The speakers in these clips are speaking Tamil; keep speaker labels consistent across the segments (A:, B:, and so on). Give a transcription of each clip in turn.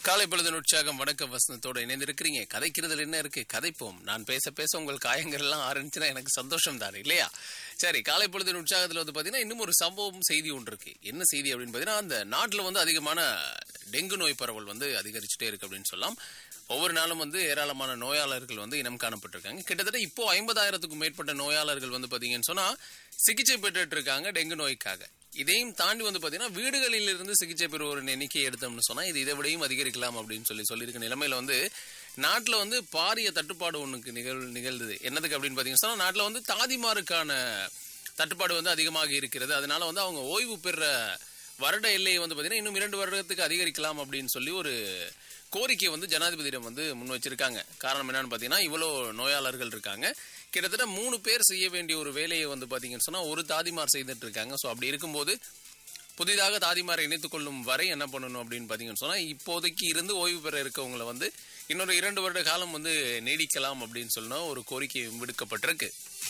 A: காலை பொழுதின் உற்சாகம் வணக்கம் வசனத்தோட இணைந்திருக்கிறீங்க கதைக்கிறதுல என்ன இருக்கு கதைப்போம் நான் பேச பேச உங்கள் காயங்கள் எல்லாம் ஆரம்பிச்சுன்னா எனக்கு சந்தோஷம் தானே இல்லையா சரி காலை பொழுதின் உற்சாகத்துல வந்து பாத்தீங்கன்னா இன்னும் ஒரு சம்பவம் செய்தி ஒன்று இருக்கு என்ன செய்தி அப்படின்னு பாத்தீங்கன்னா அந்த நாட்டுல வந்து அதிகமான டெங்கு நோய் பரவல் வந்து அதிகரிச்சுட்டே இருக்கு அப்படின்னு சொல்லலாம் ஒவ்வொரு நாளும் வந்து ஏராளமான நோயாளர்கள் வந்து இனம் காணப்பட்டிருக்காங்க கிட்டத்தட்ட இப்போ ஐம்பதாயிரத்துக்கும் மேற்பட்ட நோயாளர்கள் வந்து பாத்தீங்கன்னு சொன்னா சிகிச்சை பெற்றுட்டு இருக்காங்க டெங்கு நோய்க்காக இதையும் தாண்டி வந்து பாத்தீங்கன்னா வீடுகளில் இருந்து சிகிச்சை பெறுவோரின் எண்ணிக்கையை எடுத்தோம்னு சொன்னா இது இதை விடையும் அதிகரிக்கலாம் அப்படின்னு சொல்லி சொல்லியிருக்க நிலைமையில வந்து நாட்டுல வந்து பாரிய தட்டுப்பாடு ஒண்ணுக்கு நிகழ் நிகழ்ந்தது என்னதுக்கு அப்படின்னு பாத்தீங்கன்னா சொன்னா நாட்டுல வந்து தாதிமாருக்கான தட்டுப்பாடு வந்து அதிகமாக இருக்கிறது அதனால வந்து அவங்க ஓய்வு பெற வருட எல்லையை வந்து பாத்தீங்கன்னா இன்னும் இரண்டு வருடத்துக்கு அதிகரிக்கலாம் அப்படின்னு சொல்லி ஒரு கோரிக்கை வந்து ஜனாதிபதியிடம் வந்து முன் வச்சிருக்காங்க காரணம் என்னன்னு பாத்தீங்கன்னா இவ்வளோ நோயாளர்கள் இருக்காங்க கிட்டத்தட்ட மூணு பேர் செய்ய வேண்டிய ஒரு வேலையை வந்து பாத்தீங்கன்னு சொன்னா ஒரு தாதிமார் செய்துட்டு இருக்காங்க ஸோ அப்படி இருக்கும்போது புதிதாக தாதிமாரை இணைத்துக் கொள்ளும் வரை என்ன பண்ணணும் அப்படின்னு பாத்தீங்கன்னு சொன்னா இப்போதைக்கு இருந்து ஓய்வு பெற இருக்கவங்களை வந்து இன்னொரு இரண்டு வருட காலம் வந்து நீடிக்கலாம் அப்படின்னு சொன்னா ஒரு கோரிக்கை விடுக்கப்பட்டிருக்கு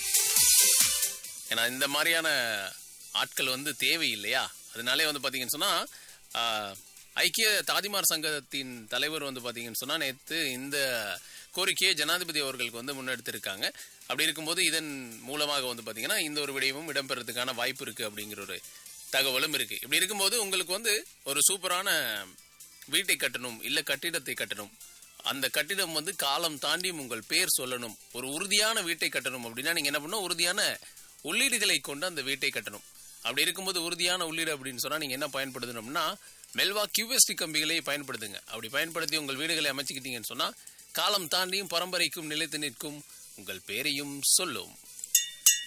A: ஏன்னா இந்த மாதிரியான ஆட்கள் வந்து தேவை இல்லையா அதனாலே வந்து பாத்தீங்கன்னு சொன்னா ஆஹ், ஐக்கிய தாதிமார் சங்கத்தின் தலைவர் வந்து பாத்தீங்கன்னு சொன்னா நேற்று இந்த கோரிக்கையை ஜனாதிபதி அவர்களுக்கு வந்து முன்னெடுத்திருக்காங்க அப்படி இருக்கும்போது இதன் மூலமாக வந்து பாத்தீங்கன்னா இந்த ஒரு விடயமும் இடம்பெறதுக்கான வாய்ப்பு இருக்கு அப்படிங்கிற ஒரு தகவலும் இருக்கு இப்படி இருக்கும்போது உங்களுக்கு வந்து ஒரு சூப்பரான வீட்டை கட்டணும் இல்ல கட்டிடத்தை கட்டணும் அந்த கட்டிடம் வந்து காலம் தாண்டியும் உங்கள் பேர் சொல்லணும் ஒரு உறுதியான வீட்டை கட்டணும் அப்படின்னா நீங்க என்ன பண்ணணும் உறுதியான உள்ளீடுகளை கொண்டு அந்த வீட்டை கட்டணும் அப்படி இருக்கும்போது உறுதியான உள்ளீடு அப்படின்னு சொன்னா நீங்க என்ன பயன்படுத்தணும்னா மெல்வா கியூஎஸ்டி கம்பிகளை பயன்படுத்துங்க அப்படி பயன்படுத்தி உங்கள் வீடுகளை அமைச்சுக்கிட்டீங்கன்னு சொன்னா காலம் தாண்டியும் பரம்பரைக்கும் நிலைத்து நிற்கும் உங்கள் பேரையும் சொல்லும்